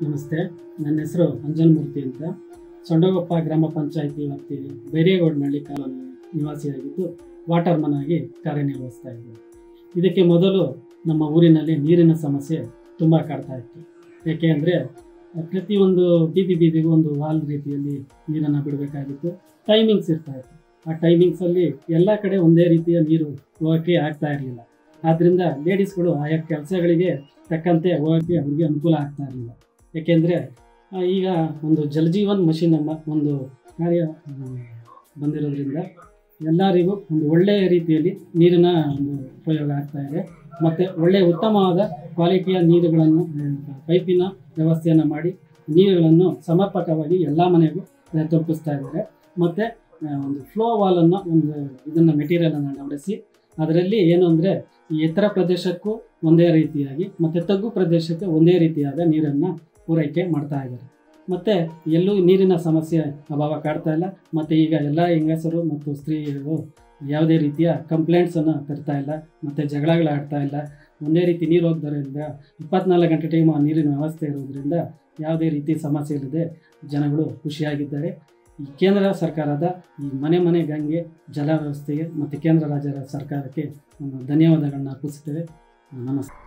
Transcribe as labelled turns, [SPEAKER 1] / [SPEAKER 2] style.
[SPEAKER 1] ನಮಸ್ತೆ ನನ್ನ ಹೆಸರು ಅಂಜನ್ಮೂರ್ತಿ ಅಂತ ಸೊಂಡಗೊಪ್ಪ ಗ್ರಾಮ ಪಂಚಾಯಿತಿ ವ್ಯಾಪ್ತಿಯ ಬೈರೇಗೌಡನಹಳ್ಳಿ ಕಾಲೋನಿ ನಿವಾಸಿಯಾಗಿದ್ದು ವಾಟರ್ಮನ್ ಆಗಿ ಕಾರ್ಯನಿರ್ವಹಿಸ್ತಾ ಇದ್ದೀನಿ ಇದಕ್ಕೆ ಮೊದಲು ನಮ್ಮ ಊರಿನಲ್ಲಿ ನೀರಿನ ಸಮಸ್ಯೆ ತುಂಬ ಕಾಡ್ತಾ ಇತ್ತು ಏಕೆ ಅಂದರೆ ಪ್ರತಿಯೊಂದು ಬೀದಿ ಬೀದಿಗೂ ಒಂದು ವಾಲ್ ರೀತಿಯಲ್ಲಿ ನೀರನ್ನು ಬಿಡಬೇಕಾಗಿತ್ತು ಟೈಮಿಂಗ್ಸ್ ಇರ್ತಾ ಇತ್ತು ಆ ಟೈಮಿಂಗ್ಸಲ್ಲಿ ಎಲ್ಲ ಕಡೆ ಒಂದೇ ರೀತಿಯ ನೀರು ಹೋಗೋಕ್ಕೆ ಆಗ್ತಾ ಇರಲಿಲ್ಲ ಆದ್ದರಿಂದ ಲೇಡೀಸ್ಗಳು ಆಯಾ ಕೆಲಸಗಳಿಗೆ ತಕ್ಕಂತೆ ಹೋಗೋಕ್ಕೆ ಅವರಿಗೆ ಅನುಕೂಲ ಆಗ್ತಾ ಇರಲಿಲ್ಲ ಏಕೆಂದರೆ ಈಗ ಒಂದು ಜಲಜೀವನ್ ಮಷಿನ್ ಎಂಬ ಒಂದು ಕಾರ್ಯ ಆ, ಬಂದಿರೋದ್ರಿಂದ ಎಲ್ಲರಿಗೂ ಒಂದು ಒಳ್ಳೆಯ ರೀತಿಯಲ್ಲಿ ನೀರಿನ ಒಂದು ಉಪಯೋಗ ಆಗ್ತಾ ಇದೆ ಮತ್ತು ಒಳ್ಳೆಯ ಉತ್ತಮವಾದ ಕ್ವಾಲಿಟಿಯ ನೀರುಗಳನ್ನು ಆ, ಪೈಪಿನ ವ್ಯವಸ್ಥೆಯನ್ನು ಮಾಡಿ ನೀರುಗಳನ್ನು ಸಮರ್ಪಕವಾಗಿ ಎಲ್ಲ ಮನೆಗೂ ಆ, ತಲುಪಿಸ್ತಾ ಇದ್ದಾರೆ ಮತ್ತು ಒಂದು ಫ್ಲೋ ವಾಲನ್ನು ಒಂದು ಇದನ್ನು ಮೆಟೀರಿಯಲನ್ನು ನಡೆಸಿ ಅದರಲ್ಲಿ ಏನು ಅಂದರೆ ಈ ಎತ್ತರ ಪ್ರದೇಶಕ್ಕೂ ಒಂದೇ ರೀತಿಯಾಗಿ ಮತ್ತು ತಗ್ಗು ಪ್ರದೇಶಕ್ಕೆ ಒಂದೇ ರೀತಿಯಾದ ನೀರನ್ನು ಪೂರೈಕೆ ಮಾಡ್ತಾ ಇದ್ದಾರೆ ಮತ್ತು ಎಲ್ಲೂ ನೀರಿನ ಸಮಸ್ಯೆ ಅಭಾವ ಕಾಡ್ತಾ ಇಲ್ಲ ಮತ್ತು ಈಗ ಎಲ್ಲ ಹೆಂಗಸರು ಮತ್ತು ಸ್ತ್ರೀಯರು ಯಾವುದೇ ರೀತಿಯ ಕಂಪ್ಲೇಂಟ್ಸನ್ನು ತರ್ತಾ ಇಲ್ಲ ಮತ್ತು ಜಗಳಗಳಾಡ್ತಾ ಇಲ್ಲ ಒಂದೇ ರೀತಿ ನೀರು ಹೋಗ್ದರಿಂದ ಇಪ್ಪತ್ನಾಲ್ಕು ಗಂಟೆ ಟೈಮ್ ಆ ನೀರಿನ ವ್ಯವಸ್ಥೆ ಇರೋದ್ರಿಂದ ಯಾವುದೇ ರೀತಿ ಸಮಸ್ಯೆ ಇಲ್ಲದೆ ಜನಗಳು ಖುಷಿಯಾಗಿದ್ದಾರೆ ಈ ಕೇಂದ್ರ ಸರ್ಕಾರದ ಈ ಮನೆ ಮನೆ ಗಂಗೆ ಜಲ ವ್ಯವಸ್ಥೆಗೆ ಮತ್ತು ಕೇಂದ್ರ ರಾಜ್ಯ ಸರ್ಕಾರಕ್ಕೆ ಒಂದು ಧನ್ಯವಾದಗಳನ್ನ ಅರ್ಪಿಸುತ್ತೇವೆ ನಮಸ್ತೆ